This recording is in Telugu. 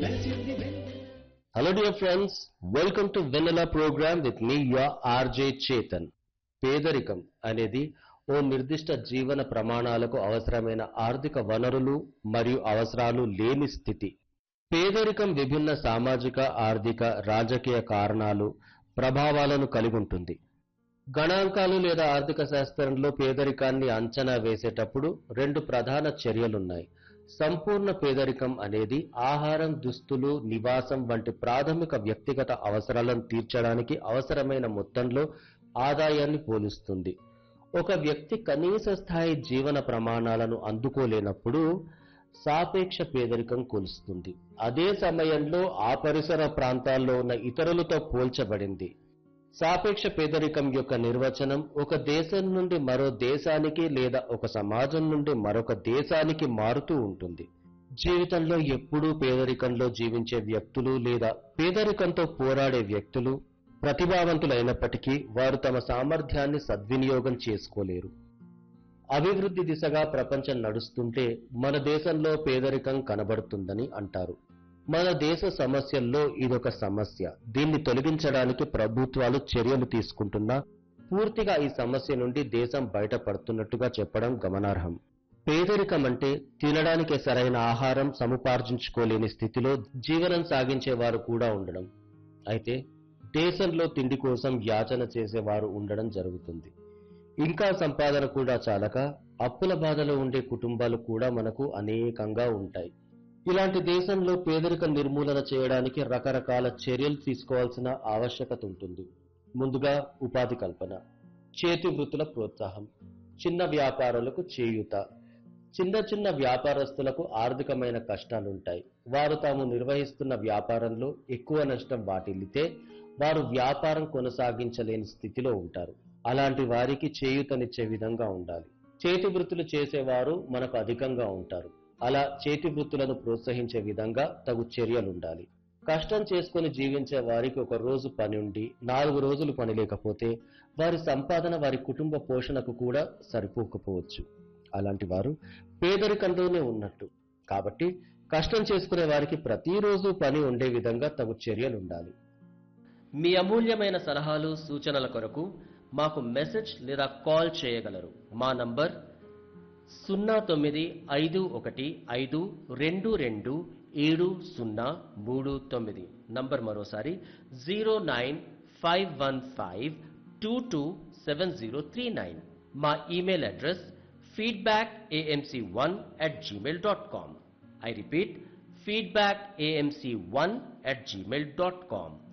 Hello dear friends, welcome to Vanilla program with me your RJ Chetan. పేదరికం అనేది ఓ నిర్దిష్ట జీవన ప్రమాణాలకు అవసరమైన ఆర్థిక వనరులు మరియు అవసరాలు లేని స్థితి పేదరికం విభిన్న సామాజిక ఆర్థిక రాజకీయ కారణాలు ప్రభావాలను కలిగి ఉంటుంది గణాంకాలు లేదా ఆర్థిక శాస్త్రంలో పేదరికాన్ని అంచనా వేసేటప్పుడు రెండు ప్రధాన చర్యలున్నాయి సంపూర్ణ పేదరికం అనేది ఆహారం దుస్తులు నివాసం వంటి ప్రాథమిక వ్యక్తిగత అవసరాలను తీర్చడానికి అవసరమైన మొత్తంలో ఆదాయాన్ని పోలుస్తుంది ఒక వ్యక్తి కనీస స్థాయి జీవన ప్రమాణాలను అందుకోలేనప్పుడు సాపేక్ష పేదరికం కొలుస్తుంది అదే సమయంలో ఆ పరిసర ప్రాంతాల్లో ఉన్న ఇతరులతో పోల్చబడింది సాపేక్ష పేదరికం యొక్క నిర్వచనం ఒక దేశం నుండి మరో దేశానికి లేదా ఒక సమాజం నుండి మరొక దేశానికి మారుతూ ఉంటుంది జీవితంలో ఎప్పుడూ పేదరికంలో జీవించే వ్యక్తులు లేదా పేదరికంతో పోరాడే వ్యక్తులు ప్రతిభావంతులైనప్పటికీ వారు తమ సామర్థ్యాన్ని సద్వినియోగం చేసుకోలేరు అభివృద్ధి దిశగా ప్రపంచం నడుస్తుంటే మన దేశంలో పేదరికం కనబడుతుందని అంటారు మన దేశ సమస్యల్లో ఇదొక సమస్య దీన్ని తొలగించడానికి ప్రభుత్వాలు చర్యలు తీసుకుంటున్నా పూర్తిగా ఈ సమస్య నుండి దేశం బయటపడుతున్నట్టుగా చెప్పడం గమనార్హం పేదరికం అంటే తినడానికి సరైన ఆహారం సముపార్జించుకోలేని స్థితిలో జీవనం సాగించే వారు కూడా ఉండడం అయితే దేశంలో తిండి కోసం యాచన చేసేవారు ఉండడం జరుగుతుంది ఇంకా సంపాదన కూడా చాలక అప్పుల బాధలో ఉండే కుటుంబాలు కూడా మనకు అనేకంగా ఉంటాయి ఇలాంటి దేశంలో పేదరిక నిర్మూలన చేయడానికి రకరకాల చర్యలు తీసుకోవాల్సిన ఆవశ్యకత ఉంటుంది ముందుగా ఉపాధి కల్పన చేతి వృత్తుల ప్రోత్సాహం చిన్న వ్యాపారులకు చేయూత చిన్న చిన్న వ్యాపారస్తులకు ఆర్థికమైన కష్టాలుంటాయి వారు తాము నిర్వహిస్తున్న వ్యాపారంలో ఎక్కువ నష్టం వాటిల్లితే వారు వ్యాపారం కొనసాగించలేని స్థితిలో ఉంటారు అలాంటి వారికి చేయూతనిచ్చే విధంగా ఉండాలి చేతి వృత్తులు చేసేవారు మనకు అధికంగా ఉంటారు అలా చేతి వృత్తులను ప్రోత్సహించే విధంగా తగు చర్యలుండాలి కష్టం చేసుకుని జీవించే వారికి ఒక రోజు పని ఉండి నాలుగు రోజులు పని లేకపోతే వారి సంపాదన వారి కుటుంబ పోషణకు కూడా సరిపోకపోవచ్చు అలాంటి వారు పేదరికంలోనే ఉన్నట్టు కాబట్టి కష్టం చేసుకునే వారికి ప్రతిరోజు పని ఉండే విధంగా తగు చర్యలుండాలి మీ అమూల్యమైన సలహాలు సూచనల కొరకు మాకు మెసేజ్ లేదా కాల్ చేయగలరు మా నంబర్ సున్నా తొమ్మిది ఐదు ఒకటి ఐదు రెండు రెండు ఏడు సున్నా మూడు తొమ్మిది నంబర్ మరోసారి zero nine five one five two two seven zero three nine మా email address feedback AMC one at Gmail dot com I repeat feedback AMC one at Gmail dot com